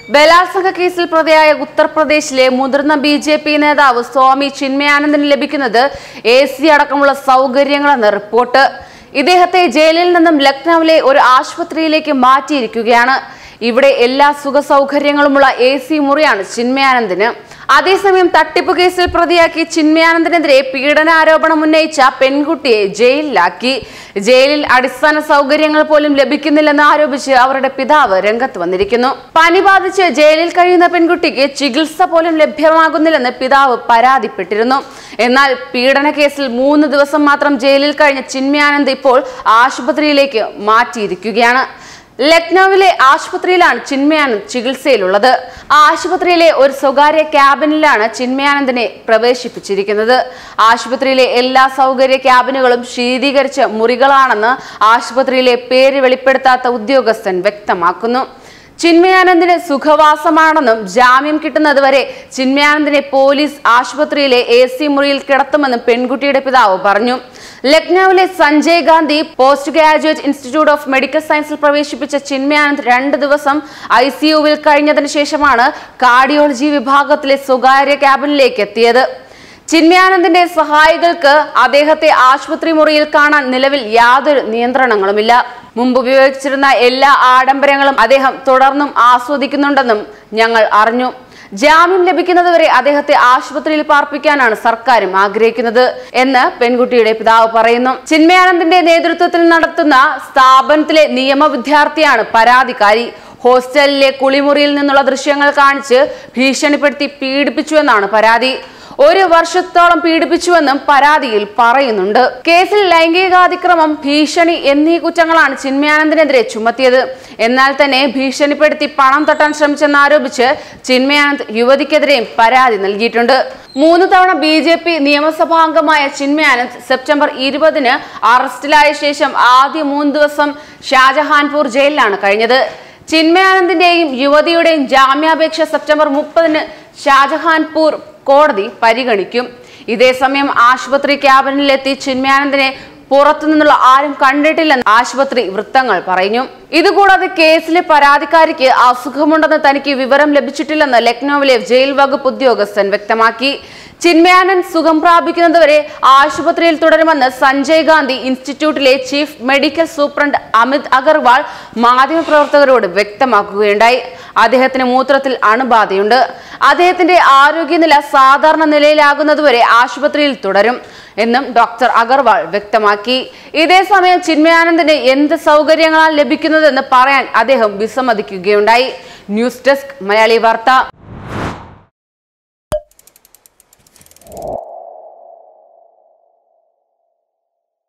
ബലാത്സംഗ കേസിൽ പ്രതിയായ ഉത്തർപ്രദേശിലെ മുതിർന്ന ബി ജെ പി നേതാവ് സ്വാമി ചിന്മയാനന്ദന് ലഭിക്കുന്നത് എ സി അടക്കമുള്ള സൗകര്യങ്ങളെന്ന് റിപ്പോർട്ട് ഇദ്ദേഹത്തെ ജയിലിൽ നിന്നും ലക്നൌവിലെ ഒരു ആശുപത്രിയിലേക്ക് മാറ്റിയിരിക്കുകയാണ് ഇവിടെ എല്ലാ സുഖ സൗകര്യങ്ങളുമുള്ള എ സി മുറിയാണ് ചിന്മയാനന്ദന് അതേസമയം തട്ടിപ്പ് കേസിൽ പ്രതിയാക്കി ചിന്മയാനന്ദനെതിരെ പീഡനാരോപണം ഉന്നയിച്ച പെൺകുട്ടിയെ ജയിലിലാക്കി ജയിലിൽ അടിസ്ഥാന സൗകര്യങ്ങൾ പോലും ലഭിക്കുന്നില്ലെന്ന് ആരോപിച്ച് അവരുടെ പിതാവ് രംഗത്ത് വന്നിരിക്കുന്നു പനി ബാധിച്ച് ജയിലിൽ കഴിയുന്ന പെൺകുട്ടിക്ക് ചികിത്സ പോലും ലഭ്യമാകുന്നില്ലെന്ന് പിതാവ് പരാതിപ്പെട്ടിരുന്നു എന്നാൽ പീഡന കേസിൽ മൂന്ന് ദിവസം മാത്രം ജയിലിൽ കഴിഞ്ഞ ചിന്മയാനന്ദ് ഇപ്പോൾ ആശുപത്രിയിലേക്ക് മാറ്റിയിരിക്കുകയാണ് ലക്നൌവിലെ ആശുപത്രിയിലാണ് ചിന്മയാനന്ദ് ചികിത്സയിലുള്ളത് ആ ആശുപത്രിയിലെ ഒരു സ്വകാര്യ ക്യാബിനിലാണ് ചിന്മയാനന്ദിനെ പ്രവേശിപ്പിച്ചിരിക്കുന്നത് ആശുപത്രിയിലെ എല്ലാ സൗകര്യ ക്യാബിനുകളും ശീതീകരിച്ച മുറികളാണെന്ന് ആശുപത്രിയിലെ പേര് വെളിപ്പെടുത്താത്ത ഉദ്യോഗസ്ഥൻ വ്യക്തമാക്കുന്നു ചിന്മയാനന്ദിന് സുഖവാസമാണെന്നും ജാമ്യം കിട്ടുന്നതുവരെ ചിന്മയാനന്ദിനെ പോലീസ് ആശുപത്രിയിലെ എ സി മുറിയിൽ കിടത്തുമെന്നും പെൺകുട്ടിയുടെ പിതാവ് പറഞ്ഞു ലക്നൌവിലെ Sanjay Gandhi post graduate institute of medical സയൻസിൽ പ്രവേശിപ്പിച്ച ചിന്മയാനന്ദ് രണ്ട് ദിവസം ഐ സിയുവിൽ കഴിഞ്ഞതിന് ശേഷമാണ് കാർഡിയോളജി വിഭാഗത്തിലെ സ്വകാര്യ ക്യാബിനിലേക്ക് എത്തിയത് ചിന്മയാനന്ദിന്റെ സഹായികൾക്ക് അദ്ദേഹത്തെ ആശുപത്രി മുറിയിൽ കാണാൻ നിലവിൽ യാതൊരു നിയന്ത്രണങ്ങളുമില്ല മുമ്പ് ഉപയോഗിച്ചിരുന്ന എല്ലാ ആഡംബരങ്ങളും അദ്ദേഹം തുടർന്നും ആസ്വദിക്കുന്നുണ്ടെന്നും ഞങ്ങൾ അറിഞ്ഞു ജാമ്യം ലഭിക്കുന്നതുവരെ അദ്ദേഹത്തെ ആശുപത്രിയിൽ പാർപ്പിക്കാനാണ് സർക്കാരും ആഗ്രഹിക്കുന്നത് എന്ന് പെൺകുട്ടിയുടെ പിതാവ് പറയുന്നു ചിന്മയാനന്ദിന്റെ നേതൃത്വത്തിൽ നടത്തുന്ന സ്ഥാപനത്തിലെ നിയമ വിദ്യാർത്ഥിയാണ് പരാതിക്കാരി ഹോസ്റ്റലിലെ കുളിമുറിയിൽ നിന്നുള്ള ദൃശ്യങ്ങൾ കാണിച്ച് ഭീഷണിപ്പെടുത്തി പീഡിപ്പിച്ചുവെന്നാണ് പരാതി ഒരു വർഷത്തോളം പീഡിപ്പിച്ചുവെന്നും പരാതിയിൽ പറയുന്നുണ്ട് കേസിൽ ലൈംഗികാതിക്രമം ഭീഷണി എന്നീ കുറ്റങ്ങളാണ് ചിന്മയാനന്ദിനെതിരെ ചുമത്തിയത് എന്നാൽ തന്നെ ഭീഷണിപ്പെടുത്തി പണം തട്ടാൻ ശ്രമിച്ചെന്നാരോപിച്ച് ചിന്മയാനന്ദ് യുവതിക്കെതിരെയും പരാതി നൽകിയിട്ടുണ്ട് മൂന്ന് തവണ ബി ജെ പി നിയമസഭാംഗമായ ചിന്മയാനന്ദ് സെപ്റ്റംബർ ഇരുപതിന് അറസ്റ്റിലായ ശേഷം ആദ്യ മൂന്ന് ദിവസം ഷാജഹാൻപൂർ ജയിലിലാണ് കഴിഞ്ഞത് ചിന്മയാനന്ദിന്റെയും യുവതിയുടെയും ജാമ്യാപേക്ഷ സെപ്റ്റംബർ മുപ്പതിന് ഷാജഹാൻപൂർ കോടതി പരിഗണിക്കും ഇതേസമയം ആശുപത്രി ക്യാബിനിലെത്തി ചിന്മയാനന്ദിനെ പുറത്തുനിന്നുള്ള ആരും കണ്ടിട്ടില്ലെന്ന് ആശുപത്രി വൃത്തങ്ങൾ പറഞ്ഞു ഇതുകൂടാതെ കേസിലെ പരാതിക്കാരിക്ക് അസുഖമുണ്ടെന്ന് തനിക്ക് വിവരം ലഭിച്ചിട്ടില്ലെന്ന് ലക്നൌവിലെ ജയിൽ വകുപ്പ് ഉദ്യോഗസ്ഥൻ വ്യക്തമാക്കി ചിന്മയാനന്ദ് സുഖം പ്രാപിക്കുന്നതുവരെ ആശുപത്രിയിൽ തുടരുമെന്ന് സഞ്ജയ് ഗാന്ധി ഇൻസ്റ്റിറ്റ്യൂട്ടിലെ chief medical superintendent Amit Agarwal മാധ്യമപ്രവർത്തകരോട് വ്യക്തമാക്കുകയുണ്ടായി അദ്ദേഹത്തിന് മൂത്രത്തിൽ അണുബാധയുണ്ട് അദ്ദേഹത്തിന്റെ ആരോഗ്യനില സാധാരണ നിലയിലാകുന്നതുവരെ ആശുപത്രിയിൽ തുടരും എന്നും ഡോക്ടർ അഗർവാൾ വ്യക്തമാക്കി ഇതേസമയം ചിന്മയാനന്ദിന് എന്ത് സൗകര്യങ്ങളാണ് ലഭിക്കുന്നതെന്ന് പറയാൻ അദ്ദേഹം വിസമ്മതിക്കുകയുണ്ടായി ന്യൂസ് ഡെസ്ക് മലയാളി വാർത്ത